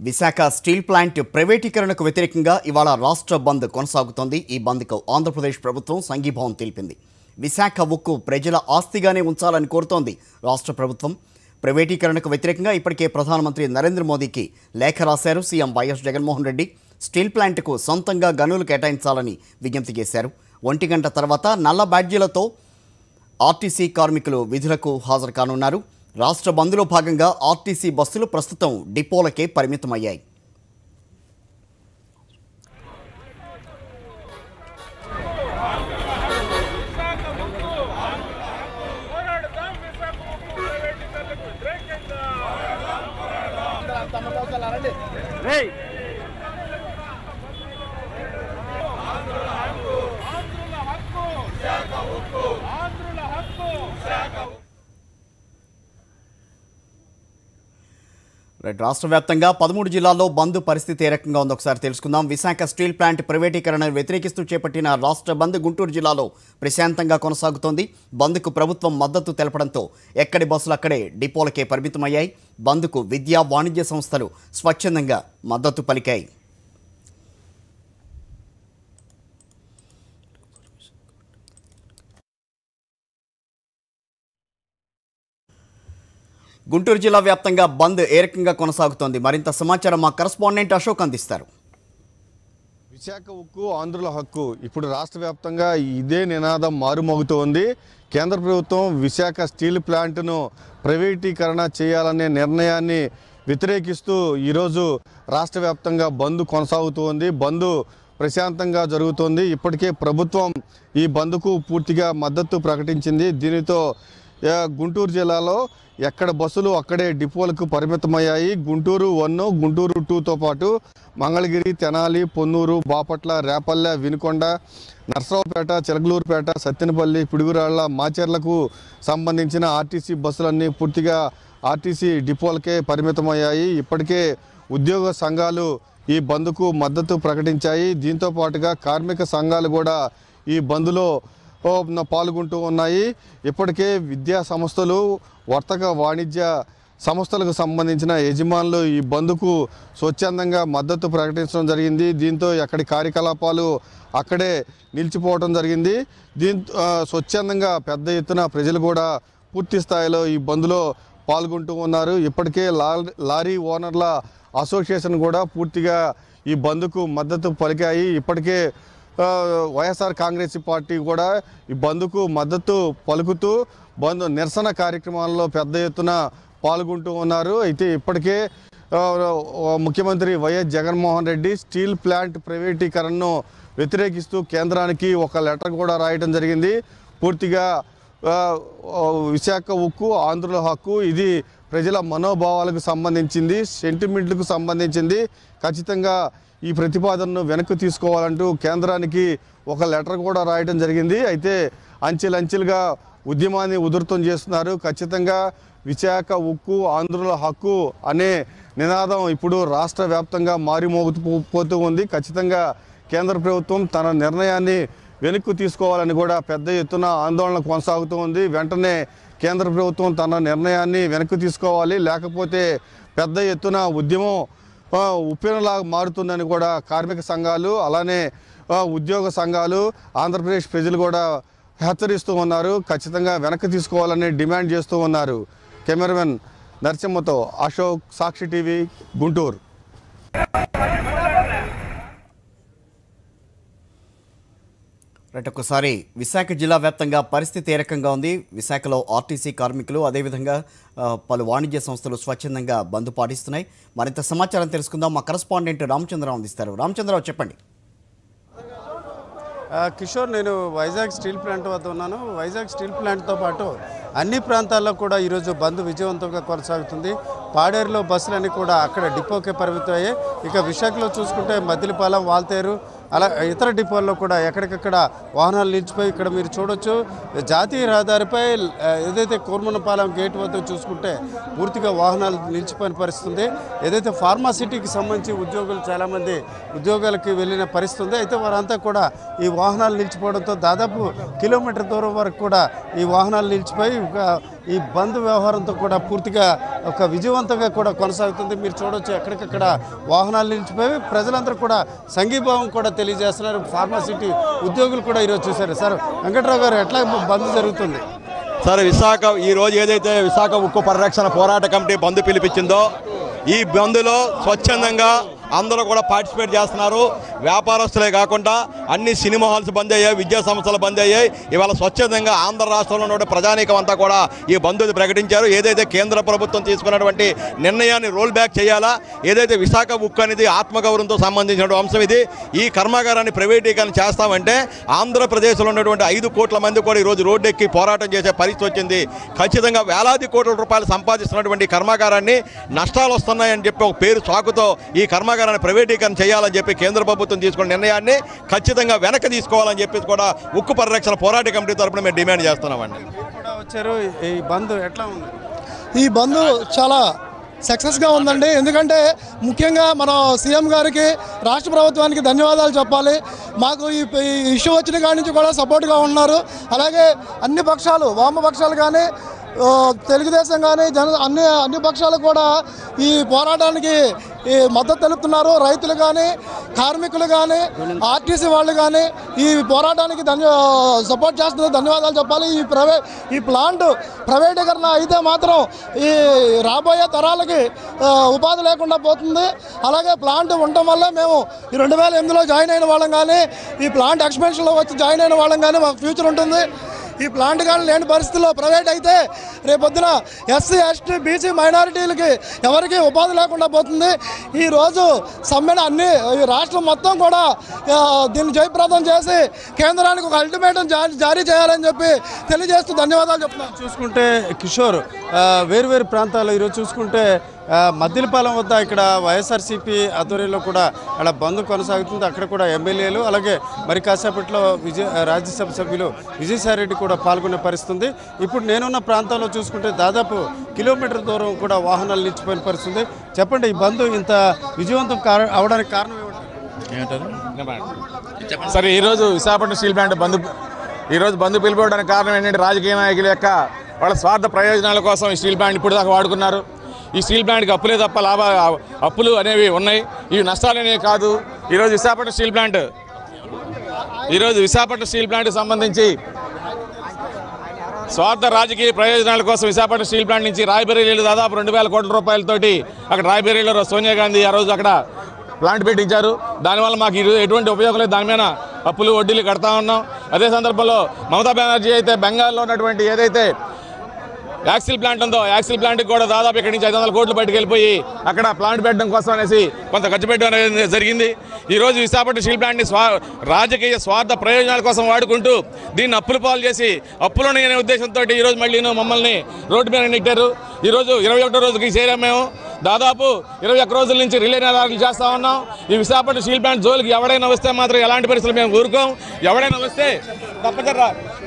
Visakha steel plant ప్రైవేటీకరణకు వ్యతిరేకంగా ఇవాళ రాష్ట్ర బంద్ కొనసాగుతోంది ఈ బంద్కు ఆంధ్రప్రదేశ్ ప్రభుత్వం సంఘీభావం తెలిపింది విశాఖ ఉక్కు ప్రజల ఆస్తిగానే ఉంచాలని కోరుతోంది రాష్ట్ర ప్రభుత్వం ప్రైవేటీకరణకు వ్యతిరేకంగా ఇప్పటికే ప్రధానమంత్రి నరేంద్ర మోదీకి లేఖ రాశారు CM YS Jaganmohan Reddy steel ప్లాంట్కు సొంతంగా గనులు కేటాయించాలని విజ్ఞప్తి చేశారు ఒంటి గంట తర్వాత నల్ల బ్యాడ్జీలతో ఆర్టీసీ కార్మికులు విధులకు హాజరు కానున్నారు రాష్ట్ర బంద్లో భాగంగా ఆర్టీసీ బస్సులు ప్రస్తుతం డిపోలకే పరిమితమయ్యాయి రైట్ రాష్ట్ర వ్యాప్తంగా పదమూడు జిల్లాల్లో బంద్ పరిస్థితి ఏ రకంగా ఉందో ఒకసారి తెలుసుకుందాం విశాఖ స్టీల్ ప్లాంట్ ప్రైవేటీకరణను వ్యతిరేకిస్తూ చేపట్టిన రాష్ట్ర బంద్ గుంటూరు జిల్లాలో ప్రశాంతంగా కొనసాగుతోంది బంద్కు ప్రభుత్వం మద్దతు తెలపడంతో ఎక్కడి బస్సులు అక్కడే డిపోలకే పరిమితమయ్యాయి బంద్కు విద్యా వాణిజ్య సంస్థలు స్వచ్ఛందంగా మద్దతు పలికాయి గుంటూరు జిల్లా వ్యాప్తంగా బంద్ ఏ రకంగా కొనసాగుతోంది మరింత సమాచారం మా కరస్పాండెంట్ అశోక్ అందిస్తారు విశాఖ ఉక్కు ఆంధ్రుల హక్కు ఇప్పుడు రాష్ట్ర వ్యాప్తంగా ఇదే నినాదం మారుమోగుతోంది కేంద్ర ప్రభుత్వం విశాఖ స్టీల్ ప్లాంట్ను ప్రైవేటీకరణ చేయాలనే నిర్ణయాన్ని వ్యతిరేకిస్తూ ఈరోజు రాష్ట్ర వ్యాప్తంగా బంద్ కొనసాగుతోంది బంద్ ప్రశాంతంగా జరుగుతోంది ఇప్పటికే ప్రభుత్వం ఈ బంద్కు పూర్తిగా మద్దతు ప్రకటించింది దీనితో ఆ, గుంటూరు జిల్లాలో ఎక్కడ బస్సులు అక్కడే డిపోలకు పరిమితమయ్యాయి గుంటూరు వన్ గుంటూరు టూతో పాటు మంగళగిరి తెనాలి పొన్నూరు బాపట్ల రేపల్లె వినుకొండ నర్సరావుపేట చిలకలూరుపేట సత్తెనపల్లి పిడుగురాళ్ల మాచర్లకు సంబంధించిన ఆర్టీసీ బస్సులన్నీ పూర్తిగా ఆర్టీసీ డిపోలకే పరిమితమయ్యాయి ఇప్పటికే ఉద్యోగ సంఘాలు ఈ బంద్కు మద్దతు ప్రకటించాయి దీంతో పాటుగా కార్మిక సంఘాలు కూడా ఈ బంద్లో ఓ, న- పాల్గొంటూ ఉన్నాయి ఇప్పటికే విద్యా సంస్థలు వర్తక వాణిజ్య సంస్థలకు సంబంధించిన యజమానులు ఈ బంద్కు స్వచ్ఛందంగా మద్దతు ప్రకటించడం జరిగింది దీంతో ఎక్కడి కార్యకలాపాలు అక్కడే నిలిచిపోవడం జరిగింది దీంతో ఆ, స్వచ్ఛందంగా పెద్ద ఎత్తున ప్రజలు కూడా పూర్తి స్థాయిలో ఈ బంద్లో పాల్గొంటూ ఉన్నారు ఇప్పటికే లా- లారీ ఓనర్ల అసోసియేషన్ కూడా పూర్తిగా ఈ బంద్కు మద్దతు పలికాయి ఇప్పటికే ఆ, వైఎస్ఆర్ కాంగ్రెస్ పార్టీ కూడా ఈ బంద్కు మద్దతు పలుకుతూ బంద్ నిరసన కార్యక్రమాల్లో పెద్ద ఎత్తున పాల్గొంటూ ఉన్నారు అయితే ఇప్పటికే ఆ, ముఖ్యమంత్రి YS Jaganmohan Reddy steel plant ప్రైవేటీకరణను వ్యతిరేకిస్తూ కేంద్రానికి ఒక లెటర్ కూడా రాయడం జరిగింది పూర్తిగా ఆ, ఆ, విశాఖ ఉక్కు ఆంధ్రుల హక్కు ఇది ప్రజల మనోభావాలకు సంబంధించింది సెంటిమెంట్లకు సంబంధించింది ఖచ్చితంగా ఈ ప్రతిపాదనను వెనక్కి తీసుకోవాలంటూ కేంద్రానికి ఒక లెటర్ కూడా రాయడం జరిగింది అయితే అంచెలంచెలుగా ఉద్యమాన్ని ఉధృతం చేస్తున్నారు ఖచ్చితంగా విశాఖ ఉక్కు ఆంధ్రుల హక్కు అనే నినాదం ఇప్పుడు రాష్ట్ర వ్యాప్తంగా మారిమోగుతూ పోతూ ఉంది ఖచ్చితంగా కేంద్ర ప్రభుత్వం తన నిర్ణయాన్ని వెనక్కు తీసుకోవాలని కూడా పెద్ద ఎత్తున ఆందోళన కొనసాగుతూ ఉంది వెంటనే కేంద్ర ప్రభుత్వం తన నిర్ణయాన్ని వెనక్కి తీసుకోవాలి లేకపోతే పెద్ద ఎత్తున ఉద్యమం ఆ, ఉప్పెనలాగా మారుతుందని కూడా కార్మిక సంఘాలు అలానే ఆ, ఉద్యోగ సంఘాలు ఆంధ్రప్రదేశ్ ప్రజలు కూడా హెచ్చరిస్తూ ఉన్నారు ఖచ్చితంగా వెనక్కి తీసుకోవాలని డిమాండ్ చేస్తూ ఉన్నారు కెమెరామెన్ నరసింహతో అశోక్ సాక్షి టీవీ గుంటూరు రైట్ ఒకసారి విశాఖ జిల్లా వ్యాప్తంగా పరిస్థితి ఏ రకంగా ఉంది విశాఖలో ఆర్టీసీ కార్మికులు అదేవిధంగా ఆ, పలు వాణిజ్య సంస్థలు స్వచ్ఛందంగా బంద్ పాటిస్తున్నాయి మరింత సమాచారం తెలుసుకుందాం మా కరస్పాండెంట్ రామచంద్రరావు అందిస్తారు రామచంద్రరావు చెప్పండి ఆ, కిషోర్ నేను వైజాగ్ స్టీల్ ప్లాంట్ వద్ద ఉన్నాను వైజాగ్ స్టీల్ ప్లాంట్తో పాటు అన్ని ప్రాంతాల్లో కూడా ఈరోజు బంద్ విజయవంతంగా కొనసాగుతుంది పాడేరులో బస్సులన్నీ కూడా అక్కడ డిపోకే పరిమితం అయ్యాయి ఇక విశాఖలో చూసుకుంటే మద్దిలపాలెం వాల్తేరు అలా ఇతర డిపోల్లో కూడా ఎక్కడికక్కడ వాహనాలు నిలిచిపోయి ఇక్కడ మీరు చూడొచ్చు జాతీయ రహదారిపై ఆ, ఏదైతే కోర్మనపాలెం గేట్ వద్ద చూసుకుంటే పూర్తిగా వాహనాలు నిలిచిపోయిన పరిస్థితి ఉంది ఏదైతే ఫార్మాసిటీకి సంబంధించి ఉద్యోగులు చాలామంది ఉద్యోగాలకి వెళ్ళిన పరిస్థితి ఉంది అయితే వారంతా కూడా ఈ వాహనాలు నిలిచిపోవడంతో దాదాపు కిలోమీటర్ దూరం వరకు కూడా ఈ వాహనాలు నిలిచిపోయి ఒక ఈ బంద్ వ్యవహారంతో కూడా పూర్తిగా ఒక విజయవంతంగా కూడా కొనసాగుతుంది మీరు చూడొచ్చు ఎక్కడికక్కడ వాహనాలు నిలిచిపోయి ప్రజలందరూ కూడా సంఘీభావం కూడా తెలియజేస్తున్నారు ఫార్మాసిటీ ఉద్యోగులు కూడా ఈరోజు చూశారు సార్ వెంకట్రావు గారు ఎట్లా బంద్ జరుగుతుంది సార్ విశాఖ ఈ రోజు ఏదైతే విశాఖ ఉక్కు పరిరక్షణ పోరాట కమిటీ బంద్ పిలిపించిందో ఈ బంద్లో స్వచ్ఛందంగా అందరూ కూడా పార్టిసిపేట్ చేస్తున్నారు వ్యాపారస్తులే కాకుండా అన్ని సినిమా హాల్స్ బంద్ అయ్యాయి విద్యా సంస్థలు బంద్ అయ్యాయి ఇవాళ స్వచ్ఛందంగా ఆంధ్ర రాష్ట్రంలో ఉన్న ప్రజానీకం అంతా కూడా ఈ బంధుని ప్రకటించారు ఏదైతే కేంద్ర ప్రభుత్వం తీసుకున్నటువంటి నిర్ణయాన్ని రోల్ బ్యాక్ చేయాలా ఏదైతే విశాఖ ఉక్కు అనేది ఆత్మగౌరవంతో సంబంధించిన అంశం ఇది ఈ కర్మాగారాన్ని ప్రైవేటీకరణ చేస్తామంటే ఆంధ్రప్రదేశ్లో ఉన్నటువంటి ఐదు కోట్ల మంది కూడా ఈరోజు రోడ్డెక్కి పోరాటం చేసే పరిస్థితి వచ్చింది ఖచ్చితంగా వేలాది కోట్ల రూపాయలు సంపాదిస్తున్నటువంటి ఈ కర్మాగారాన్ని నష్టాలు వస్తున్నాయని చెప్పి ఒక పేరు చాకుతో ఈ కర్మాగారాన్ని ప్రైవేటీకరణ చేయాలని చెప్పి కేంద్ర ప్రభుత్వం తీసుకున్న నిర్ణయాన్ని ఖచ్చితంగా వెనక్కి తీసుకోవాలని చెప్పేసి కూడా ఉక్కు పరిరక్షణ పోరాట కమిటీ తరపున మేము డిమాండ్ చేస్తున్నామండి మీరు కూడా వచ్చారు ఈ బంద్ ఎట్లా ఉంది ఈ బంద్ చాలా సక్సెస్గా ఉందండి ఎందుకంటే ముఖ్యంగా మన సీఎం గారికి రాష్ట్ర ప్రభుత్వానికి ధన్యవాదాలు చెప్పాలి మాకు ఈ ఈ ఇష్యూ వచ్చిన కాడి నుంచి కూడా సపోర్ట్గా ఉన్నారు అలాగే అన్ని పక్షాలు వామపక్షాలు కానీ ఆ, తెలుగుదేశం కానీ జన అన్ని అన్ని పక్షాలు కూడా ఈ పోరాటానికి ఈ మద్దతు తెలుపుతున్నారు రైతులు కానీ కార్మికులు కానీ ఆర్టీసీ వాళ్ళు కానీ ఈ పోరాటానికి ధన్య సపోర్ట్ చేస్తున్నారు ధన్యవాదాలు చెప్పాలి ఈ ప్రైవే ఈ ప్లాంట్ ప్రైవేటీకరణ అయితే మాత్రం ఈ రాబోయే తరాలకి ఆ, ఉపాధి లేకుండా పోతుంది అలాగే ప్లాంట్ ఉండటం వల్ల మేము ఈ రెండు వేల ఎనిమిదిలో జాయిన్ అయిన వాళ్ళం కానీ ఈ ప్లాంట్ ఎక్స్పెన్షన్లో వచ్చి జాయిన్ అయిన వాళ్ళం కానీ మాకు ఫ్యూచర్ ఉంటుంది ఈ ప్లాంట్ కానీ లేని పరిస్థితుల్లో ప్రైవేట్ అయితే రేపొద్దున ఎస్సీ ఎస్టీ బీసీ మైనారిటీలకి ఎవరికి ఉపాధి లేకుండా పోతుంది ఈ రోజు సమ్మెను అన్ని ఈ రాష్ట్రం మొత్తం కూడా ఆ, దీన్ని జయప్రదం చేసి కేంద్రానికి ఒక అల్టిమేటం జారీ జారీ చేయాలని చెప్పి తెలియజేస్తూ ధన్యవాదాలు చెప్తున్నాను చూసుకుంటే కిషోర్ ఆ, వేరు వేరు ప్రాంతాల్లో ఈరోజు చూసుకుంటే ఆ, మద్దిలపాలెం వద్ద ఇక్కడ వైఎస్ఆర్సీపీ ఆధ్వర్యంలో కూడా అక్కడ బంద్ కొనసాగుతుంది అక్కడ కూడా ఎమ్మెల్యేలు అలాగే మరి కాసేపట్లో విజయ రాజ్యసభ సభ్యులు విజయసాయిరెడ్డి కూడా పాల్గొనే పరిస్థితి ఉంది ఇప్పుడు నేనున్న ప్రాంతంలో చూసుకుంటే దాదాపు కిలోమీటర్ దూరం కూడా వాహనాలు నిలిచిపోయిన పరిస్థితి ఉంది. చెప్పండి ఈ బంద్ ఇంత విజయవంతం కార అవడానికి కారణం ఏమిటి సరే ఈరోజు విశాఖపట్నం స్టీల్ ప్లాంట్ బంద్ ఈరోజు బంద్ పిలుపుకోవడానికి కారణం ఏంటంటే రాజకీయ నాయకుల యొక్క వాళ్ళ స్వార్థ ప్రయోజనాల కోసం ఈ స్టీల్ ప్లాంట్ ఇప్పుడు దాకా వాడుకున్నారు ఈ స్టీల్ ప్లాంట్కి అప్పులే తప్ప లాభ అప్పులు అనేవి ఉన్నాయి ఇవి నష్టాలు అనేవి కాదు ఈరోజు విశాఖపట్నం స్టీల్ ప్లాంట్ ఈరోజు విశాఖపట్నం స్టీల్ ప్లాంట్కి సంబంధించి స్వార్థ రాజకీయ ప్రయోజనాల కోసం విశాఖపట్నం స్టీల్ ప్లాంట్ నుంచి రాయబరేలీలు దాదాపు రెండు వేల కోట్ల రూపాయలతోటి అక్కడ రాయబరేలీలో సోనియా గాంధీ ఆ రోజు అక్కడ ప్లాంట్ పెట్టించారు దానివల్ల మాకు ఈరోజు ఎటువంటి ఉపయోగం లేదు దాని మీద అప్పులు వడ్డీలు కడతా ఉన్నాం అదే సందర్భంలో మమతా బెనర్జీ అయితే బెంగాల్లో ఉన్నటువంటి ఏదైతే యాక్సిల్ ప్లాంట్ ఉందో యాక్సిల్ ప్లాంట్కి కూడా దాదాపు ఇక్కడి నుంచి ఐదు వందల కోట్లు బయటకు వెళ్ళిపోయి అక్కడ ప్లాంట్ పెట్టడం కోసం అనేసి కొంత ఖర్చు పెట్టడం అనేది జరిగింది ఈరోజు విశాఖపట్నం స్టీల్ ప్లాంట్ని స్వా రాజకీయ స్వార్థ ప్రయోజనాల కోసం వాడుకుంటూ దీన్ని అప్పులు పాలు చేసి అప్పులను అనే ఉద్దేశంతో ఈరోజు మళ్ళీ మమ్మల్ని రోడ్డు మీద నెట్టారు ఈరోజు ఇరవై ఒకటో రోజుకి చేరాం మేము దాదాపు ఇరవై ఒక్క రోజుల నుంచి రిలే నిరాకరణ చేస్తా ఉన్నాం ఈ విశాఖపట్నం స్టీల్ ప్లాంట్ జోలికి ఎవడైనా వస్తే మాత్రం ఎలాంటి పరిస్థితులు మేము ఊరుకోం ఎవడైనా వస్తే తప్పకుండా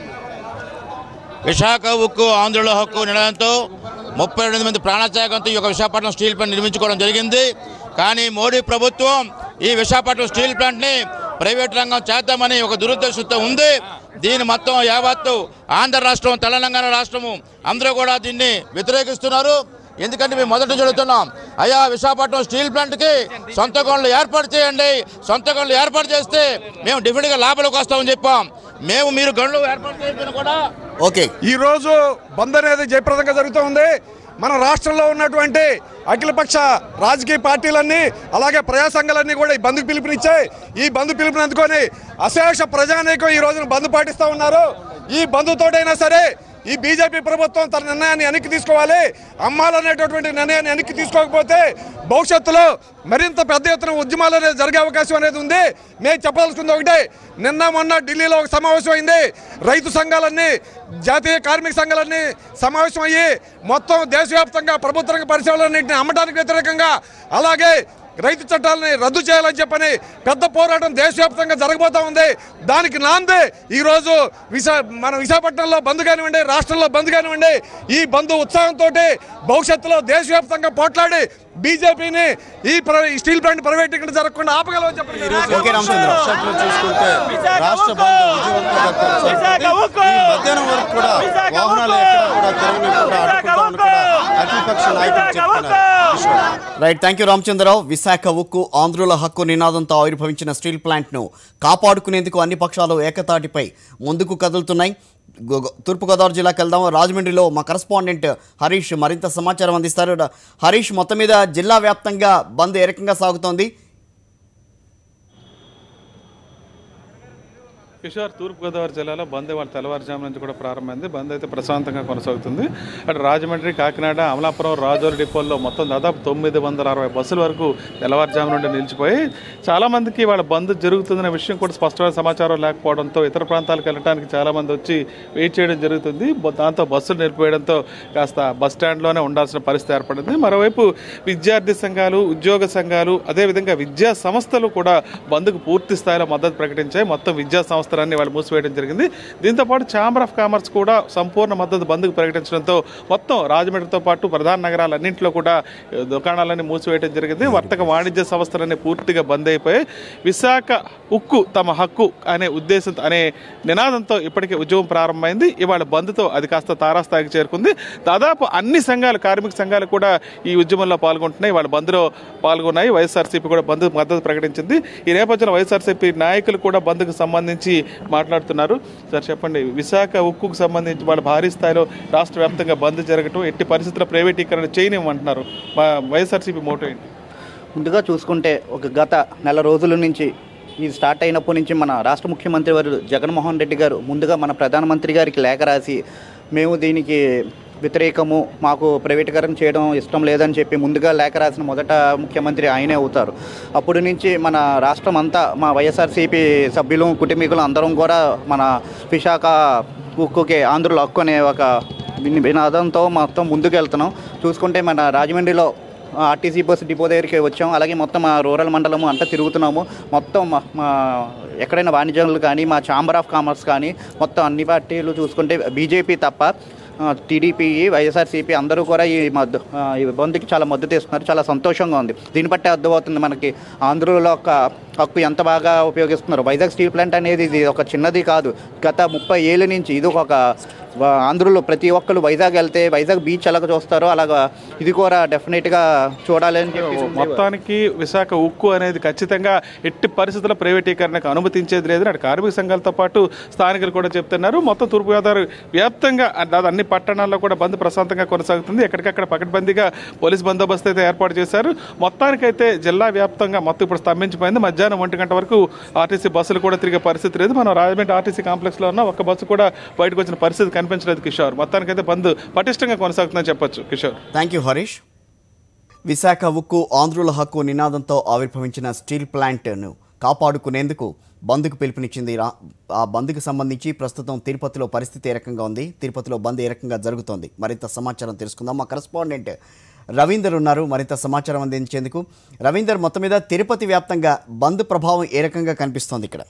విశాఖ ఉక్కు ఆంధ్రుల హక్కు నిలయంతో ముప్పై రెండు మంది ప్రాణత్యాగంతో ఈ యొక్క విశాఖపట్నం స్టీల్ ప్లాంట్ నిర్మించుకోవడం జరిగింది కానీ మోడీ ప్రభుత్వం ఈ విశాఖపట్నం స్టీల్ ప్లాంట్ని ప్రైవేట్ రంగం చేద్దామని ఒక దురుద్దేశంతో ఉంది దీని మొత్తం యావత్తు ఆంధ్ర రాష్ట్రం తెలంగాణ రాష్ట్రము అందరూ కూడా దీన్ని వ్యతిరేకిస్తున్నారు ఎందుకంటే మేము మొదట చెడుతున్నాం అయ్యా విశాఖపట్నం స్టీల్ ప్లాంట్కి సొంత గనులు ఏర్పాటు చేయండి సొంత గనులు ఏర్పాటు చేస్తే మేము డెఫినెట్గా లాభాలకు వస్తామని చెప్పాం మేము మీరు గనులు ఏర్పాటు చేయకపోయినా కూడా ఓకే ఈ రోజు బంద్ అనేది జయప్రదంగా జరుగుతూ ఉంది మన రాష్ట్రంలో ఉన్నటువంటి అఖిలపక్ష రాజకీయ పార్టీలన్నీ అలాగే ప్రజా సంఘాలన్నీ కూడా ఈ బంద్కు పిలుపునిచ్చాయి ఈ బంద్ పిలుపుని అందుకొని అశేష ప్రజానీకం ఈ రోజున బంద్ పాటిస్తూ ఉన్నారు ఈ బంధుతోటైనా సరే ఈ బీజేపీ ప్రభుత్వం తన నిర్ణయాన్ని వెనక్కి తీసుకోవాలి అమ్మాలనేటటువంటి నిర్ణయాన్ని వెనక్కి తీసుకోకపోతే భవిష్యత్తులో మరింత పెద్ద ఎత్తున ఉద్యమాలు అనేది జరిగే అవకాశం అనేది ఉంది మేము చెప్పదలుచుకుంది ఒకటే నిన్న మొన్న ఢిల్లీలో ఒక సమావేశం అయింది రైతు సంఘాలన్నీ జాతీయ కార్మిక సంఘాలన్నీ సమావేశం అయ్యి మొత్తం దేశవ్యాప్తంగా ప్రభుత్వ రంగ పరిశ్రమలన్నింటినీ అమ్మడానికి వ్యతిరేకంగా అలాగే రైతు చట్టాలని రద్దు చేయాలని చెప్పని పెద్ద పోరాటం దేశవ్యాప్తంగా జరగబోతా ఉంది దానికి నాందే ఈరోజు విశా మన విశాఖపట్నంలో బంద్ కానివ్వండి రాష్ట్రంలో బంద్ కానివ్వండి ఈ బంద్ ఉత్సాహంతో భవిష్యత్తులో దేశవ్యాప్తంగా పోట్లాడి బీజేపీని ఈ ప్ర- ఈ స్టీల్ ప్లాంట్ ప్రైవేటీకరణ జరగకుండా ఆపగలమని చెప్పండి ఓకే రామచంద్రరావు వర్క్షాప్లో చూసుకుంటే రాష్ట్ర బంద్ విజయవంతంగా కొనసాగుతుంది ఈ మధ్యాహ్నం వరకు కూడా వాహనాలు ఎక్కడ కూడా తిరగనివ్వకుండా అడ్డుకుంటామని కూడా అఖిలపక్ష నాయకులు చెప్తున్నారు Kishore. Right thank you Ramachandrarao Visakha ఉక్కు ఆంధ్రుల హక్కు నినాదంతో ఆవిర్భవించిన స్టీల్ ప్లాంట్ను కాపాడుకునేందుకు అన్ని పక్షాలు ఏకతాటిపై ముందుకు కదులుతున్నాయి గో- గో- తూర్పుగోదావరి జిల్లాకి వెళ్దాం రాజమండ్రిలో మా కరస్పాండెంట్ హరీష్ మరింత సమాచారం అందిస్తారు డ- హరీష్ మొత్తం మీద జిల్లా వ్యాప్తంగా బంద్ ఏ రకంగా సాగుతోంది కిషోర్ తూర్పుగోదావరి జిల్లాలో బంద్ ఇవాళ తెల్లవారుజాము నుంచి కూడా ప్రారంభమైంది బంద్ అయితే ప్రశాంతంగా కొనసాగుతుంది అటు రాజమండ్రి కాకినాడ అమలాపురం రాజోలు డిపోల్లో మొత్తం దాదాపు తొమ్మిది వందల అరవై బస్సుల వరకు తెల్లవారుజాము నుండి నిలిచిపోయి చాలామందికి వాళ్ళ బంద్ జరుగుతుందనే విషయం కూడా స్పష్టమైన సమాచారం లేకపోవడంతో ఇతర ప్రాంతాలకు వెళ్ళడానికి చాలామంది వచ్చి వెయిట్ చేయడం జరుగుతుంది బ- దాంతో బస్సులు నిలిపివేయడంతో కాస్త బస్ స్టాండ్లోనే ఉండాల్సిన పరిస్థితి ఏర్పడింది మరోవైపు విద్యార్థి సంఘాలు ఉద్యోగ సంఘాలు అదేవిధంగా విద్యా సంస్థలు కూడా బంద్కు పూర్తి స్థాయిలో మద్దతు ప్రకటించాయి మొత్తం విద్యా సంస్థలన్నీ వాళ్ళు మూసివేయడం జరిగింది దీంతో పాటు ఛాంబర్ ఆఫ్ కామర్స్ కూడా సంపూర్ణ మద్దతు బంద్కు ప్రకటించడంతో మొత్తం రాజమండ్రితో పాటు ప్రధాన నగరాలన్నింటిలో కూడా ఏ, దుకాణాలన్నీ మూసివేయడం జరిగింది వర్తక వాణిజ్య సంస్థలన్నీ పూర్తిగా బంద్ అయిపోయాయి విశాఖ ఉక్కు తమ హక్కు అనే ఉద్దేశం అనే నినాదంతో ఇప్పటికే ఉద్యమం ప్రారంభమైంది ఇవాళ బంద్తో అది కాస్త తారాస్థాయికి చేరుకుంది దాదాపు అన్ని సంఘాలు కార్మిక సంఘాలు కూడా ఈ ఉద్యమంలో పాల్గొంటున్నాయి వాళ్ళ బంద్లో పాల్గొన్నాయి వైఎస్ఆర్సీపీ కూడా బంద్ మద్దతు ప్రకటించింది ఈ నేపథ్యంలో వైఎస్ఆర్సీపీ నాయకులు కూడా బంద్కు సంబంధించి మాట్లాడుతున్నారు సార్ చెప్పండి విశాఖ ఉక్కుకు సంబంధించి వాళ్ళ భారీ స్థాయిలో రాష్ట్ర వ్యాప్తంగా బంద్ జరగటం ఎట్టి పరిస్థితుల్లో ప్రైవేటీకరణ చేయనివ్వమంటున్నారు మా వైఎస్ఆర్సీపీ మోటో ఏంటి ముందుగా చూసుకుంటే ఒక గత నెల రోజుల నుంచి ఇది స్టార్ట్ అయినప్పటి నుంచి మన రాష్ట్ర ముఖ్యమంత్రి వారు జగన్మోహన్ రెడ్డి గారు ముందుగా మన ప్రధానమంత్రి గారికి లేఖ రాసి మేము దీనికి వ్యతిరేకము మాకు ప్రైవేటీకరణ చేయడం ఇష్టం లేదని చెప్పి ముందుగా లేఖ రాసిన మొదట ముఖ్యమంత్రి ఆయనే అవుతారు అప్పటి నుంచి మన రాష్ట్రం అంతా మా వైఎస్ఆర్సీపీ సభ్యులు కుటుంబీకులు అందరం కూడా మన విశాఖ ఉక్కుకి ఆంధ్రుల హక్కు అనే ఒక విని- వినాదంతో మొత్తం ముందుకు వెళ్తున్నాం చూసుకుంటే మన రాజమండ్రిలో ఆర్టీసీ బస్ డిపో దగ్గరికి వచ్చాం అలాగే మొత్తం మా రూరల్ మండలము అంతా తిరుగుతున్నాము మొత్తం మా- మా ఎక్కడైనా వాణిజ్యాలు కానీ మా ఛాంబర్ ఆఫ్ కామర్స్ కానీ మొత్తం అన్ని పార్టీలు చూసుకుంటే బీజేపీ తప్ప ఆ, టీడీపీ వైఎస్ఆర్సీపీ అందరూ కూడా ఈ మద్దు ఆ, ఈ బంద్కి చాలా మద్దతు ఇస్తున్నారు చాలా సంతోషంగా ఉంది దీన్ని బట్టి అర్థమవుతుంది మనకి ఆంధ్రలో ఒక హక్కు ఎంత బాగా ఉపయోగిస్తున్నారు వైజాగ్ స్టీల్ ప్లాంట్ అనేది ఇది ఒక చిన్నది కాదు గత ముప్పై ఏళ్ళ నుంచి ఇది ఒక వా- ఆంధ్రలో ప్రతి ఒక్కరు వైజాగ్ వెళ్తే వైజాగ్ బీచ్ ఎలాగ చూస్తారో అలాగా ఇది కూడా డెఫినెట్గా చూడాలి అని చెప్పి మొత్తానికి విశాఖ ఉక్కు అనేది ఖచ్చితంగా ఎట్టి పరిస్థితుల్లో ప్రైవేటీకరణకు అనుమతించేది లేదు అటు కార్మిక సంఘాలతో పాటు స్థానికులు కూడా చెప్తున్నారు మొత్తం తూర్పుగోదావరి వ్యాప్తంగా దాదాపు అన్ని పట్టణాల్లో కూడా బంద్ ప్రశాంతంగా కొనసాగుతుంది ఎక్కడికక్కడ పకడ్బందీగా పోలీస్ బందోబస్తు అయితే ఏర్పాటు చేశారు మొత్తానికైతే జిల్లా వ్యాప్తంగా మొత్తం ఇప్పుడు స్తంభించిపోయింది మధ్యాహ్నం ఒంటి గంట వరకు ఆర్టీసీ బస్సులు కూడా తిరిగే పరిస్థితి లేదు మనం రాజమండ్రి ఆర్టీసీ కాంప్లెక్స్లో ఉన్న ఒక్క బస్సు కూడా బయటకు వచ్చిన పరిస్థితి కనిపించలేదు కిషోర్ మొత్తానికైతే బంద్ పటిష్టంగా కొనసాగుతుందని చెప్పొచ్చు కిషోర్ థ్యాంక్ యూ హరీష్ విశాఖ ఉక్కు ఆంధ్రుల హక్కు నినాదంతో ఆవిర్భవించిన స్టీల్ ప్లాంట్ను కాపాడుకునేందుకు బంద్కు పిలుపునిచ్చింది రా- ఆ బంద్కు సంబంధించి ప్రస్తుతం తిరుపతిలో పరిస్థితి ఏ రకంగా ఉంది తిరుపతిలో బంద్ ఏ రకంగా జరుగుతోంది మరింత సమాచారం తెలుసుకుందాం మా కరెస్పాండెంట్ రవీందర్ ఉన్నారు మరింత సమాచారం అందించేందుకు రవీందర్ మొత్తం మీద తిరుపతి వ్యాప్తంగా బంద్ ప్రభావం ఏ రకంగా కనిపిస్తోంది ఇక్కడ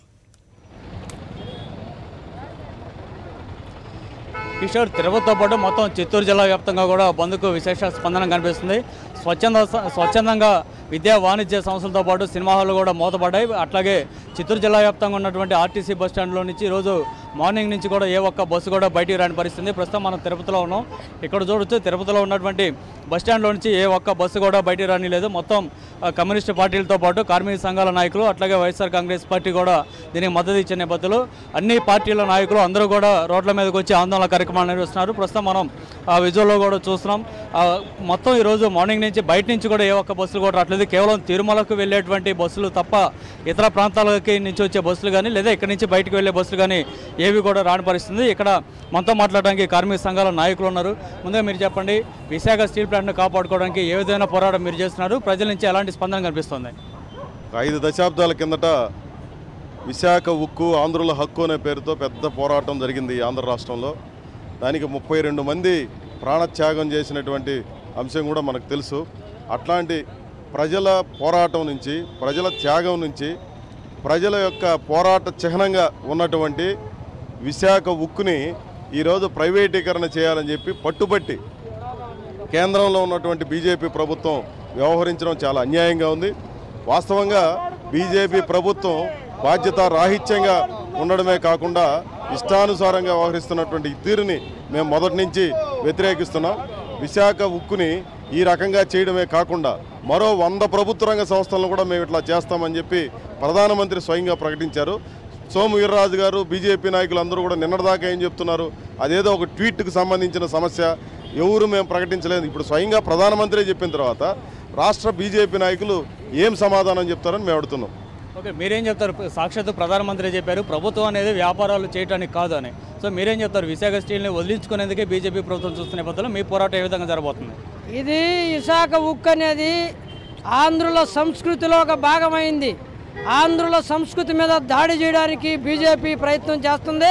కిషోర్ తిరుపతితో పాటు మొత్తం చిత్తూరు జిల్లా వ్యాప్తంగా కూడా బంద్కు విశేష స్పందన కనిపిస్తుంది స్వచ్ఛంద స్వచ్ఛందంగా విద్యా వాణిజ్య సంస్థలతో పాటు సినిమా హాళ్ళు కూడా మూతపడ్డాయి అట్లాగే చిత్తూరు జిల్లా వ్యాప్తంగా ఉన్నటువంటి ఆర్టీసీ బస్ స్టాండ్లో నుంచి ఈరోజు మార్నింగ్ నుంచి కూడా ఏ ఒక్క బస్సు కూడా బయటికి రాని పరిస్థితి ఉంది. ప్రస్తుతం మనం తిరుపతిలో ఉన్నాం ఇక్కడ చూడొచ్చు తిరుపతిలో ఉన్నటువంటి బస్ స్టాండ్లో నుంచి ఏ ఒక్క బస్సు కూడా బయటికి రాని లేదు మొత్తం ఆ, కమ్యూనిస్ట్ పార్టీలతో పాటు కార్మిక సంఘాల నాయకులు అట్లాగే వైఎస్ఆర్ కాంగ్రెస్ పార్టీ కూడా దీనికి మద్దతు ఇచ్చే నేపథ్యంలో అన్ని పార్టీల నాయకులు అందరూ కూడా రోడ్ల మీదకి వచ్చి ఆందోళన కార్యక్రమాలు నిర్వహిస్తున్నారు ప్రస్తుతం మనం ఆ విజువల్లో కూడా చూస్తున్నాం ఆ, మొత్తం ఈరోజు మార్నింగ్ నుంచి బయట నుంచి కూడా ఏ ఒక్క బస్సులు కూడా రావట్లేదు కేవలం తిరుమలకు వెళ్ళేటువంటి బస్సులు తప్ప ఇతర ప్రాంతాలకి నుంచి వచ్చే బస్సులు కానీ లేదా ఇక్కడి నుంచి బయటకు వెళ్ళే బస్సులు కానీ ఏవి కూడా రాని పరిస్థితుంది ఇక్కడ మనతో మాట్లాడడానికి కార్మిక సంఘాల నాయకులు ఉన్నారు ముందుగా మీరు చెప్పండి విశాఖ స్టీల్ ప్లాంట్ను కాపాడుకోవడానికి ఏ విధమైన పోరాటం మీరు చేస్తున్నారు ప్రజల నుంచి ఎలాంటి స్పందన కనిపిస్తుంది ఐదు దశాబ్దాల కిందట విశాఖ ఉక్కు ఆంధ్రుల హక్కు అనే పేరుతో పెద్ద పోరాటం జరిగింది ఈ ఆంధ్ర రాష్ట్రంలో దానికి ముప్పై రెండు మంది ప్రాణత్యాగం చేసినటువంటి అంశం కూడా మనకు తెలుసు అట్లాంటి ప్రజల పోరాటం నుంచి ప్రజల త్యాగం నుంచి ప్రజల యొక్క పోరాట చిహ్నంగా ఉన్నటువంటి విశాఖ ఉక్కుని ఈరోజు ప్రైవేటీకరణ చేయాలని చెప్పి పట్టుబట్టి కేంద్రంలో ఉన్నటువంటి బీజేపీ ప్రభుత్వం వ్యవహరించడం చాలా అన్యాయంగా ఉంది వాస్తవంగా బీజేపీ ప్రభుత్వం బాధ్యత రాహిత్యంగా ఉండడమే కాకుండా ఇష్టానుసారంగా వ్యవహరిస్తున్నటువంటి ఈ తీరుని మేము మొదటి నుంచి వ్యతిరేకిస్తున్నాం విశాఖ ఉక్కుని ఈ రకంగా చేయడమే కాకుండా మరో వంద ప్రభుత్వ రంగ సంస్థలను కూడా మేము ఇట్లా చేస్తామని చెప్పి ప్రధానమంత్రి స్వయంగా ప్రకటించారు సోము వీర్రాజు గారు బీజేపీ నాయకులు అందరూ కూడా నిన్నటిదాకా ఏం చెప్తున్నారు అదేదో ఒక ట్వీట్కి సంబంధించిన సమస్య ఎవరు మేము ప్రకటించలేదు ఇప్పుడు స్వయంగా ప్రధానమంత్రి చెప్పిన తర్వాత రాష్ట్ర బీజేపీ నాయకులు ఏం సమాధానం చెప్తారని మేము అడుగుతున్నాం ఓకే మీరేం చెప్తారు సాక్షాత్తు ప్రధానమంత్రి చెప్పారు ప్రభుత్వం అనేది వ్యాపారాలు చేయడానికి కాదు అని సో మీరేం చెప్తారు విశాఖ స్టీల్ని వదిలించుకునేందుకే బీజేపీ ప్రభుత్వం చూస్తున్న నేపథ్యంలో మీ పోరాటం ఏ విధంగా జరగబోతుంది ఇది విశాఖ ఉక్కు అనేది ఆంధ్రుల సంస్కృతిలో ఒక భాగమైంది ఆంధ్రుల సంస్కృతి మీద దాడి చేయడానికి బీజేపీ ప్రయత్నం చేస్తుంది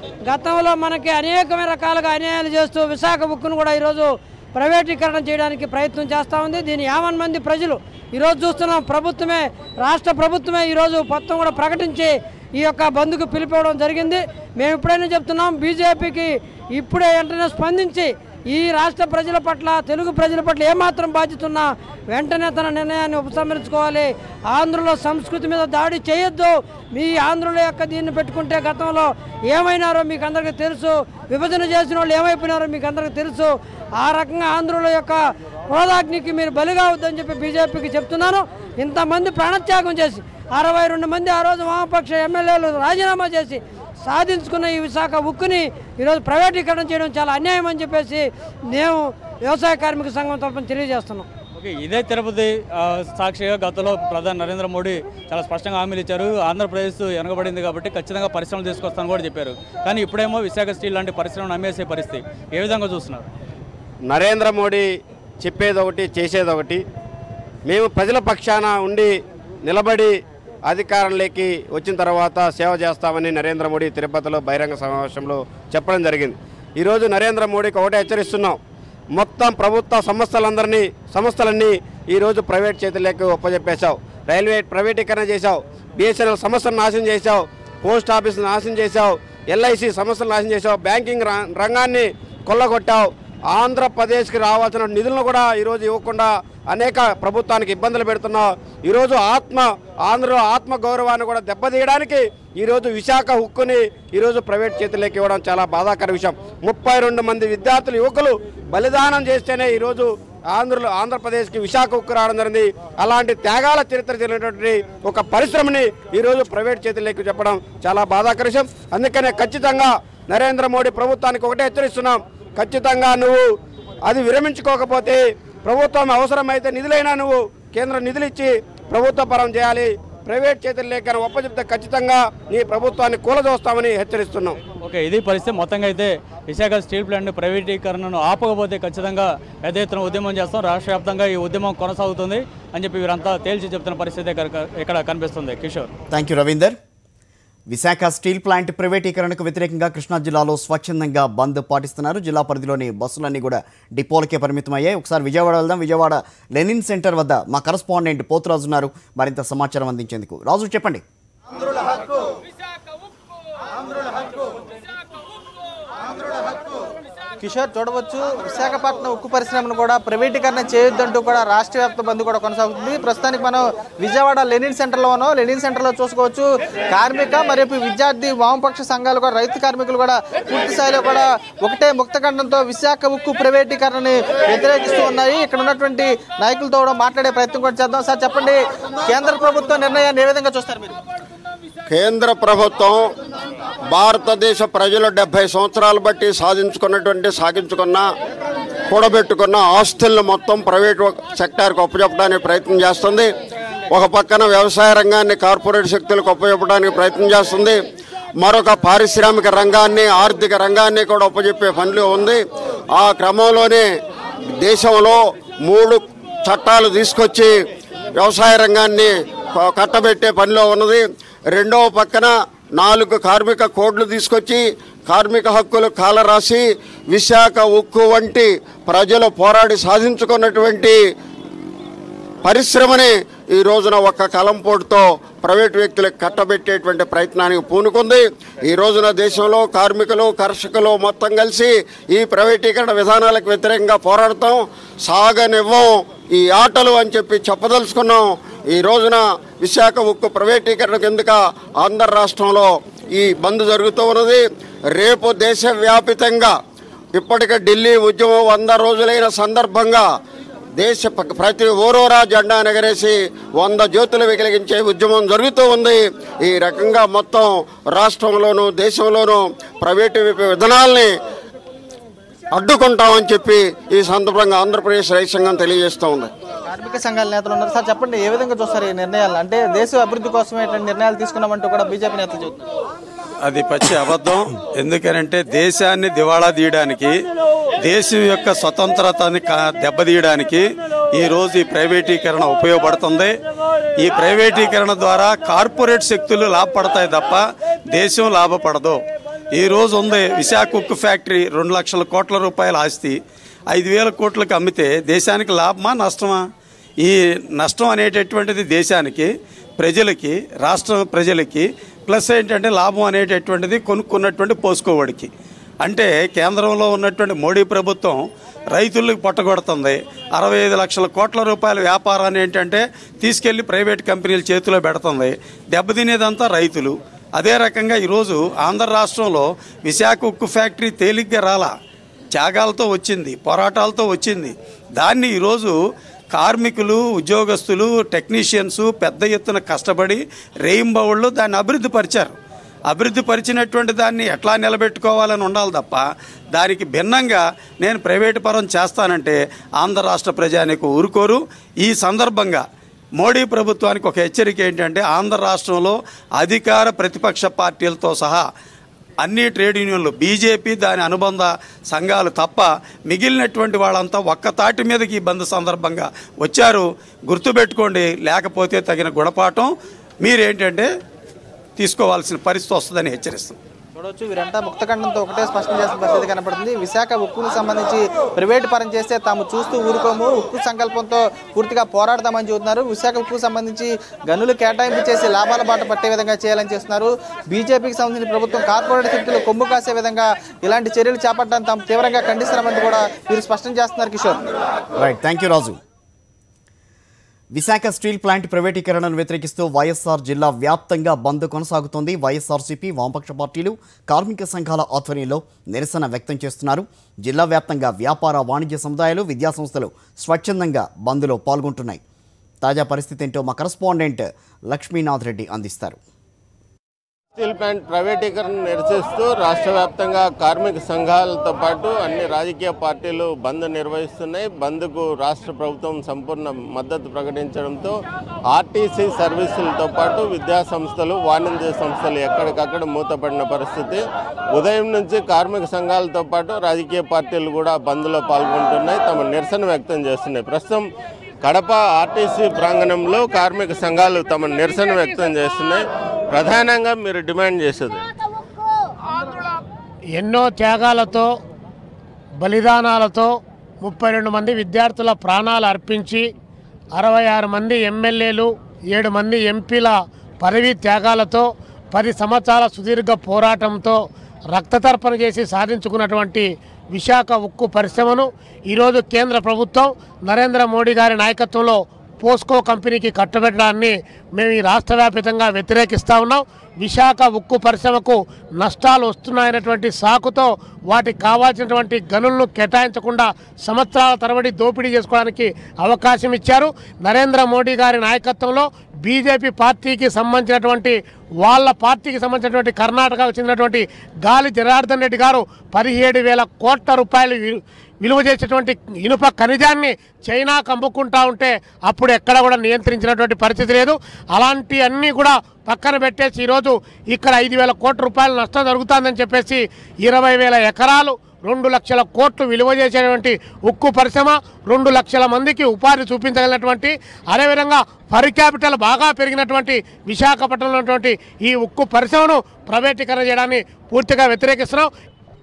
గతంలో మనకి అనేకమైన రకాలుగా అన్యాయాలు చేస్తూ విశాఖ ఉక్కును కూడా ఈరోజు ప్రైవేటీకరణ చేయడానికి ప్రయత్నం చేస్తూ ఉంది దీని యావన్ మంది ప్రజలు ఈరోజు చూస్తున్నాం ప్రభుత్వమే రాష్ట్ర ప్రభుత్వమే ఈరోజు మొత్తం కూడా ప్రకటించి ఈ యొక్క బంద్కు పిలిపివ్వడం జరిగింది మేము ఎప్పుడైనా చెప్తున్నాం బీజేపీకి ఇప్పుడే వెంటనే స్పందించి ఈ రాష్ట్ర ప్రజల పట్ల తెలుగు ప్రజల పట్ల ఏమాత్రం బాధ్యత ఉన్నా వెంటనే తన నిర్ణయాన్ని ఉపసంహరించుకోవాలి ఆంధ్రుల సంస్కృతి మీద దాడి చేయొద్దు మీ ఆంధ్రుల యొక్క దీన్ని పెట్టుకుంటే గతంలో ఏమైనారో మీకు అందరికీ తెలుసు విభజన చేసిన వాళ్ళు ఏమైపోయినారో మీకు అందరికీ తెలుసు ఆ రకంగా ఆంధ్రుల యొక్క క్రోధాగ్నికి మీరు బలిగా వద్దని చెప్పి బీజేపీకి చెప్తున్నాను ఇంతమంది ప్రాణత్యాగం చేసి అరవై రెండు మంది ఆ రోజు వామపక్ష ఎమ్మెల్యేలు రాజీనామా చేసి సాధించుకున్న ఈ విశాఖ ఉక్కుని ఈరోజు ప్రైవేటీకరణ చేయడం చాలా అన్యాయం అని చెప్పేసి మేము వ్యవసాయ కార్మిక సంఘం తరఫున తెలియజేస్తున్నాం ఓకే ఇదే తిరుపతి ఆ, సాక్షిగా గతంలో ప్రధాని నరేంద్ర మోడీ చాలా స్పష్టంగా హామీలు ఇచ్చారు ఆంధ్రప్రదేశ్ వెనకబడింది కాబట్టి ఖచ్చితంగా పరిశ్రమలు తీసుకొస్తానని కూడా చెప్పారు కానీ ఇప్పుడేమో విశాఖ స్టీల్ లాంటి పరిశ్రమను అమ్మేసే పరిస్థితి ఏ విధంగా చూస్తున్నారు నరేంద్ర మోడీ చెప్పేది ఒకటి చేసేది ఒకటి మేము ప్రజల పక్షాన ఉండి నిలబడి అధికారంలోకి వచ్చిన తర్వాత సేవ చేస్తామని నరేంద్ర మోడీ తిరుపతిలో బహిరంగ సమావేశంలో చెప్పడం జరిగింది ఈరోజు నరేంద్ర మోడీకి ఒకటే హెచ్చరిస్తున్నాం మొత్తం ప్రభుత్వ సంస్థలందరినీ సంస్థలన్నీ ఈరోజు ప్రైవేట్ చేతుల్లోకి ఒప్పజెప్పేశావు రైల్వే ప్రైవేటీకరణ చేశావు బిఎస్ఎన్ఎల్ సంస్థను నాశనం చేశావు పోస్ట్ ఆఫీస్ నాశనం చేశావు ఎల్ఐసి సంస్థలు నాశనం చేశావు బ్యాంకింగ్ రా- రంగాన్ని కొల్లగొట్టావు ఆంధ్రప్రదేశ్కి రావాల్సిన నిధులను కూడా ఈరోజు ఇవ్వకుండా అనేక ప్రభుత్వానికి ఇబ్బందులు పెడుతున్నావు ఈరోజు ఆత్మ ఆంధ్రలో ఆత్మ గౌరవాన్ని కూడా దెబ్బతీయడానికి ఈరోజు విశాఖ హుక్కుని ఈరోజు ప్రైవేట్ చేతుల్లోకి ఇవ్వడం చాలా బాధాకర విషయం ముప్పై రెండు మంది విద్యార్థులు యువకులు బలిదానం చేస్తేనే ఈరోజు ఆంధ్రలో ఆంధ్రప్రదేశ్కి విశాఖ ఉక్కు రావడం జరిగింది అలాంటి త్యాగాల చరిత్ర జరిగినటువంటి ఒక పరిశ్రమని ఈరోజు ప్రైవేట్ చేతుల్లోకి చెప్పడం చాలా బాధాకర విషయం అందుకనే ఖచ్చితంగా నరేంద్ర మోడీ ప్రభుత్వానికి ఒకటే హెచ్చరిస్తున్నాం ఖచ్చితంగా నువ్వు అది విరమించుకోకపోతే ప్రభుత్వం అవసరమైతే నిధులైనా నువ్వు కేంద్ర నిధులు ఇచ్చి ప్రభుత్వ పరం చేయాలి ప్రైవేట్ చేతులు లేక ఒప్పచెప్తే ఖచ్చితంగా నీ ప్రభుత్వాన్ని కూలదోస్తామని హెచ్చరిస్తున్నాం ఓకే ఇది పరిస్థితి మొత్తంగా అయితే విశాఖ స్టీల్ ప్లాంట్ ప్రైవేటీకరణను ఆపకపోతే ఖచ్చితంగా పెద్ద ఎత్తున ఉద్యమం చేస్తాం రాష్ట్ర వ్యాప్తంగా ఈ ఉద్యమం కొనసాగుతుంది అని చెప్పి వీరంతా తేల్చి చెప్తున్న పరిస్థితి ఇక్కడ ఇక్కడ కనిపిస్తుంది Kishore thank you Ravinder Visakha steel plant ప్రైవేటీకరణకు వ్యతిరేకంగా కృష్ణా జిల్లాలో స్వచ్ఛందంగా బంద్ పాటిస్తున్నారు జిల్లా పరిధిలోని బస్సులన్నీ కూడా డిపోలకే పరిమితమయ్యాయి ఒకసారి విజయవాడ వెళ్దాం విజయవాడ లెనిన్ సెంటర్ వద్ద మా కరస్పాండెంట్ పోతురాజు ఉన్నారు మరింత సమాచారం అందించేందుకు రాజు చెప్పండి కిషోర్ చూడవచ్చు విశాఖపట్నం ఉక్కు పరిశ్రమను కూడా ప్రైవేటీకరణ చేయొద్దంటూ కూడా రాష్ట్ర వ్యాప్త బంద్ కూడా కొనసాగుతుంది ప్రస్తుతానికి మనం విజయవాడ లెనిన్ సెంటర్లో ఉన్నాం లెనిన్ సెంటర్లో చూసుకోవచ్చు కార్మిక మరియు విద్యార్థి వామపక్ష సంఘాలు కూడా రైతు కార్మికులు కూడా పూర్తి స్థాయిలో కూడా ఒకటే ముక్తఖండంతో విశాఖ ఉక్కు ప్రైవేటీకరణని వ్యతిరేకిస్తూ ఉన్నాయి ఇక్కడ ఉన్నటువంటి నాయకులతో కూడా మాట్లాడే ప్రయత్నం కూడా చేద్దాం సార్ చెప్పండి కేంద్ర ప్రభుత్వ నిర్ణయాన్ని ఏ విధంగా చూస్తారు మీరు కేంద్ర ప్రభుత్వం భారతదేశ ప్రజలు డెబ్బై సంవత్సరాలు బట్టి సాధించుకున్నటువంటి సాగించుకున్న కూడబెట్టుకున్న ఆస్తులను మొత్తం ప్రైవేట్ సెక్టార్కి ఒప్పచెప్పడానికి ప్రయత్నం చేస్తుంది ఒక పక్కన వ్యవసాయ రంగాన్ని కార్పొరేట్ శక్తులకు ఒప్పచెప్పడానికి ప్రయత్నం చేస్తుంది మరొక పారిశ్రామిక రంగాన్ని ఆర్థిక రంగాన్ని కూడా ఒప్పచెప్పే పనిలో ఉంది ఆ క్రమంలోనే దేశంలో మూడు చట్టాలు తీసుకొచ్చి వ్యవసాయ రంగాన్ని క- కట్టబెట్టే పనిలో ఉన్నది రెండవ పక్కన నాలుగు కార్మిక కోడ్లు తీసుకొచ్చి కార్మిక హక్కులు కాలరాసి విశాఖ ఉక్కు వంటి ప్రజలు పోరాడి సాధించుకున్నటువంటి పరిశ్రమని ఈ రోజున ఒక్క కలంపోటుతో ప్రైవేట్ వ్యక్తులకు కట్టబెట్టేటువంటి ప్రయత్నానికి పూనుకుంది ఈ రోజున దేశంలో కార్మికులు కర్షకులు మొత్తం కలిసి ఈ ప్రైవేటీకరణ విధానాలకు వ్యతిరేకంగా పోరాడతాం సాగనివ్వం ఈ ఆటలు అని చెప్పి చెప్పదలుచుకున్నాం ఈ రోజున విశాఖ ఉక్కు ప్రైవేటీకరణ కిందక ఆంధ్ర రాష్ట్రంలో ఈ బంద్ జరుగుతూ ఉన్నది రేపు దేశవ్యాపితంగా ఇప్పటికే ఢిల్లీ ఉద్యమం వంద రోజులైన సందర్భంగా దేశ ప- ప్రతి ఊరూరా జెండా ఎగరేసి వంద జ్యోతులు వెలిగించే ఉద్యమం జరుగుతూ ఉంది ఈ రకంగా మొత్తం రాష్ట్రంలోనూ దేశంలోనూ ప్రైవేటు విధానాల్ని అడ్డుకుంటామని చెప్పి ఈ సందర్భంగా ఆంధ్రప్రదేశ్ రైతు సంఘం తెలియజేస్తూ ఉంది కార్మిక సంఘాల నేతలు ఉన్నారు సార్ చెప్పండి ఏ విధంగా చూస్తారు ఈ నిర్ణయాలు అంటే దేశ అభివృద్ధి కోసమే ఇట్లాంటి నిర్ణయాలు తీసుకున్నామంటూ కూడా బీజేపీ నేతలు చెబుతున్నారు అది పచ్చి అబద్ధం ఎందుకనంటే దేశాన్ని దివాళా తీయడానికి దేశం యొక్క స్వతంత్రతని కా- దెబ్బతీయడానికి ఈ రోజు ఈ ప్రైవేటీకరణ ఉపయోగపడుతుంది ఈ ప్రైవేటీకరణ ద్వారా కార్పొరేట్ శక్తులు లాభపడతాయి తప్ప దేశం లాభపడదు ఈ రోజు ఉంది విశాఖ ఉక్కు ఫ్యాక్టరీ రెండు లక్షల కోట్ల రూపాయల ఆస్తి ఐదు వేల కోట్లకు అమ్మితే దేశానికి లాభమా నష్టమా ఈ నష్టం అనేటటువంటిది దేశానికి ప్రజలకి రాష్ట్ర ప్రజలకి ప్లస్ ఏంటంటే లాభం అనేటటువంటిది కొనుక్కున్నటువంటి పోసుకోవడికి అంటే కేంద్రంలో ఉన్నటువంటి మోడీ ప్రభుత్వం రైతులకు పొట్టగొడుతుంది అరవై ఐదు లక్షల కోట్ల రూపాయల వ్యాపారాన్ని ఏంటంటే తీసుకెళ్లి ప్రైవేట్ కంపెనీల చేతిలో పెడుతుంది దెబ్బతినేదంతా రైతులు అదే రకంగా ఈరోజు ఆంధ్ర రాష్ట్రంలో విశాఖ ఉక్కు ఫ్యాక్టరీ తేలిగ్గా రాలా త్యాగాలతో వచ్చింది పోరాటాలతో వచ్చింది దాన్ని ఈరోజు కార్మికులు ఉద్యోగస్తులు టెక్నీషియన్స్ పెద్ద ఎత్తున కష్టపడి రేయింబవుళ్ళు దాన్ని అభివృద్ధి పరిచారు అభివృద్ధి పరిచినటువంటి దాన్ని ఎట్లా నిలబెట్టుకోవాలని ఉండాలి తప్ప దానికి భిన్నంగా నేను ప్రైవేటు పరం చేస్తానంటే ఆంధ్ర రాష్ట్ర ప్రజానికి ఊరుకోరు ఈ సందర్భంగా మోడీ ప్రభుత్వానికి ఒక హెచ్చరిక ఏంటంటే ఆంధ్ర రాష్ట్రంలో అధికార ప్రతిపక్ష పార్టీలతో సహా అన్ని ట్రేడ్ యూనియన్లు బీజేపీ దాని అనుబంధ సంఘాలు తప్ప మిగిలినటువంటి వాళ్ళంతా ఒక్క తాటి మీదకి ఈ బంద్ సందర్భంగా వచ్చారు గుర్తుపెట్టుకోండి లేకపోతే తగిన గుణపాఠం మీరేంటంటే తీసుకోవాల్సిన పరిస్థితి వస్తుందని హెచ్చరిస్తాం చూడొచ్చు వీరంతా ముక్తఖండంతో ఒకటే స్పష్టం చేసిన పరిస్థితి కనపడుతుంది విశాఖ ఉక్కుకు సంబంధించి ప్రైవేట్ పరం చేస్తే తాము చూస్తూ ఊరుకోము ఉక్కు సంకల్పంతో పూర్తిగా పోరాడదామని చెబుతున్నారు విశాఖ ఉక్కుకు సంబంధించి గనులు కేటాయింపు చేసి లాభాల బాట పట్టే విధంగా చేయాలని చేస్తున్నారు బీజేపీకి సంబంధించిన ప్రభుత్వం కార్పొరేట్ శక్తులు కొమ్ము కాసే విధంగా ఇలాంటి చర్యలు చేపట్టడం తాము తీవ్రంగా ఖండిస్తున్నామని కూడా వీరు స్పష్టం చేస్తున్నారు Kishore right thank you Raju Visakha steel plant ప్రైవేటీకరణను వ్యతిరేకిస్తూ వైఎస్ఆర్ జిల్లా వ్యాప్తంగా బంద్ కొనసాగుతోంది వైఎస్ఆర్సీపీ వామపక్ష పార్టీలు కార్మిక సంఘాల ఆధ్వర్యంలో నిరసన వ్యక్తం చేస్తున్నారు జిల్లా వ్యాప్తంగా వ్యాపార వాణిజ్య సముదాయాలు విద్యాసంస్థలు స్వచ్ఛందంగా బంద్లో పాల్గొంటున్నాయి తాజా పరిస్థితి ఏంటో మా కరస్పాండెంట్ లక్ష్మీనాథ్ రెడ్డి అందిస్తారు స్టీల్ ప్లాంట్ ప్రైవేటీకరణ నిరసిస్తూ రాష్ట్ర వ్యాప్తంగా కార్మిక సంఘాలతో పాటు అన్ని రాజకీయ పార్టీలు బంద్ నిర్వహిస్తున్నాయి బంద్కు రాష్ట్ర ప్రభుత్వం సంపూర్ణ మద్దతు ప్రకటించడంతో ఆర్టీసీ సర్వీసులతో పాటు విద్యా సంస్థలు వాణిజ్య సంస్థలు ఎక్కడికక్కడ మూతపడిన పరిస్థితి ఉదయం నుంచి కార్మిక సంఘాలతో పాటు రాజకీయ పార్టీలు కూడా బంద్లో పాల్గొంటున్నాయి తమ నిరసన వ్యక్తం చేస్తున్నాయి ప్రస్తుతం కడప ఆర్టీసీ ప్రాంగణంలో కార్మిక సంఘాలు తమ నిరసన వ్యక్తం చేస్తున్నాయి ప్రధానంగా మీరు డిమాండ్ చేసేది ఎన్నో త్యాగాలతో బలిదానాలతో ముప్పై రెండు మంది విద్యార్థుల ప్రాణాలు అర్పించి అరవై ఆరు మంది ఎమ్మెల్యేలు ఏడు మంది ఎంపీల పదవీ త్యాగాలతో పది సంవత్సరాల సుదీర్ఘ పోరాటంతో రక్తతర్పణ చేసి సాధించుకున్నటువంటి విశాఖ ఉక్కు పరిశ్రమను ఈరోజు కేంద్ర ప్రభుత్వం నరేంద్ర మోడీ గారి నాయకత్వంలో పోస్కో కంపెనీకి కట్టబెట్టడాన్ని మేము ఈ రాష్ట్ర వ్యాప్తంగా వ్యతిరేకిస్తూ ఉన్నాం విశాఖ ఉక్కు పరిశ్రమకు నష్టాలు వస్తున్నాయనేటువంటి సాకుతో వాటికి కావాల్సినటువంటి గనులను కేటాయించకుండా సంవత్సరాల తరబడి దోపిడీ చేసుకోవడానికి అవకాశం ఇచ్చారు నరేంద్ర మోడీ గారి నాయకత్వంలో బీజేపీ పార్టీకి సంబంధించినటువంటి వాళ్ళ పార్టీకి సంబంధించినటువంటి కర్ణాటకకు చెందినటువంటి గాలి జనార్దన్ రెడ్డి గారు పదిహేడు వేల కోట్ల రూపాయలు వి- విలువ చేసేటువంటి ఇనుప ఖనిజాన్ని చైనాకు అమ్ముకుంటా ఉంటే అప్పుడు ఎక్కడ కూడా నియంత్రించినటువంటి పరిస్థితి లేదు అలాంటి అన్నీ కూడా పక్కన పెట్టేసి ఈరోజు ఇక్కడ ఐదు వేల కోట్ల రూపాయల నష్టం జరుగుతుందని చెప్పేసి ఇరవై వేల ఎకరాలు రెండు లక్షల కోట్లు విలువ చేసేటువంటి ఉక్కు పరిశ్రమ రెండు లక్షల మందికి ఉపాధి చూపించగలిగినటువంటి అదేవిధంగా పర్ క్యాపిటల్ బాగా పెరిగినటువంటి విశాఖపట్నంలో ఉన్నటువంటి ఈ ఉక్కు పరిశ్రమను ప్రైవేటీకరణ చేయడాన్ని పూర్తిగా వ్యతిరేకిస్తున్నాం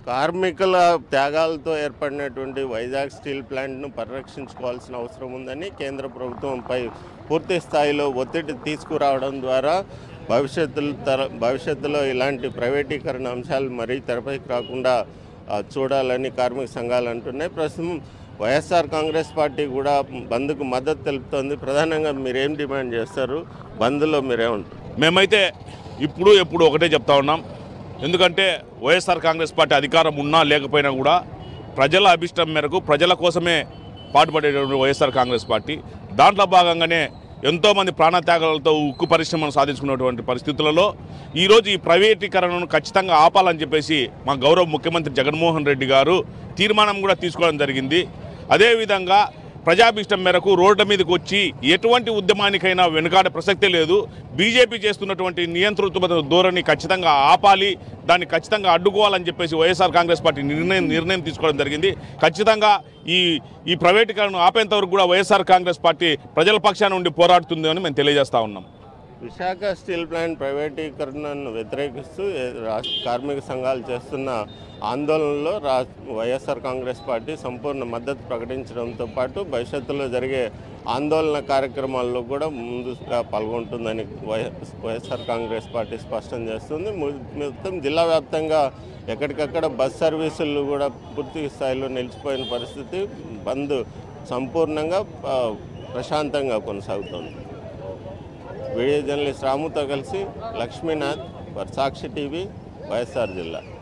కార్మికుల త్యాగాలతో ఏర్పడినటువంటి వైజాగ్ స్టీల్ ప్లాంట్ను పరిరక్షించుకోవాల్సిన అవసరం ఉందని కేంద్ర ప్రభుత్వంపై పూర్తి స్థాయిలో ఒత్తిడి తీసుకురావడం ద్వారా భవిష్యత్తులో తర భవిష్యత్తులో ఇలాంటి ప్రైవేటీకరణ అంశాలు మరీ తెరపైకి రాకుండా ఆ, చూడాలని కార్మిక సంఘాలు అంటున్నాయి ప్రస్తుతం వైఎస్ఆర్ కాంగ్రెస్ పార్టీ కూడా బంద్కు మద్దతు తెలుపుతోంది ప్రధానంగా మీరేం డిమాండ్ చేస్తారు బంద్లో మీరేమంటారు మేమైతే ఇప్పుడు ఎప్పుడు ఒకటే చెప్తా ఉన్నాం ఎందుకంటే వైఎస్ఆర్ కాంగ్రెస్ పార్టీ అధికారం ఉన్నా లేకపోయినా కూడా ప్రజల అభిష్టం మేరకు ప్రజల కోసమే పాటుపడేటువంటి వైఎస్ఆర్ కాంగ్రెస్ పార్టీ దాంట్లో భాగంగానే ఎంతోమంది ప్రాణత్యాగాలతో ఉక్కు పరిశ్రమను సాధించుకున్నటువంటి పరిస్థితులలో ఈరోజు ఈ ప్రైవేటీకరణను ఖచ్చితంగా ఆపాలని చెప్పేసి మా గౌరవ ముఖ్యమంత్రి జగన్మోహన్ రెడ్డి గారు తీర్మానం కూడా తీసుకోవడం జరిగింది అదేవిధంగా ప్రజాభిష్టం మేరకు రోడ్ల మీదకి వచ్చి ఎటువంటి ఉద్యమానికైనా వెనుకాడే ప్రసక్తే లేదు బీజేపీ చేస్తున్నటువంటి నియంతృత్వ ధోరణి ఖచ్చితంగా ఆపాలి దాన్ని ఖచ్చితంగా అడ్డుకోవాలని చెప్పేసి వైఎస్ఆర్ కాంగ్రెస్ పార్టీ నిర్ణయం నిర్ణయం తీసుకోవడం జరిగింది ఖచ్చితంగా ఈ ఈ ప్రైవేటీకరణను ఆపేంత వరకు కూడా వైఎస్ఆర్ కాంగ్రెస్ పార్టీ ప్రజల పక్షాన ఉండి పోరాడుతుంది అని మేము తెలియజేస్తా ఉన్నాం విశాఖ స్టీల్ ప్లాంట్ ప్రైవేటీకరణను వ్యతిరేకిస్తూ ఏ- రాష్ట్ర కార్మిక సంఘాలు చేస్తున్న ఆందోళనలో రా వైఎస్ఆర్ కాంగ్రెస్ పార్టీ సంపూర్ణ మద్దతు ప్రకటించడంతో పాటు భవిష్యత్తులో జరిగే ఆందోళన కార్యక్రమాల్లో కూడా ముందుగా పాల్గొంటుందని వైఎస్ వైఎస్ఆర్ కాంగ్రెస్ పార్టీ స్పష్టం చేస్తుంది ము- మొత్తం జిల్లా వ్యాప్తంగా ఎక్కడికక్కడ బస్ సర్వీసులు కూడా పూర్తి స్థాయిలో నిలిచిపోయిన పరిస్థితి బంద్ సంపూర్ణంగా ఆ, ప్రశాంతంగా కొనసాగుతోంది వీడియో జర్నలిస్ట్ రాముతో కలిసి Lakshminath for Sakshi TV YSR జిల్లా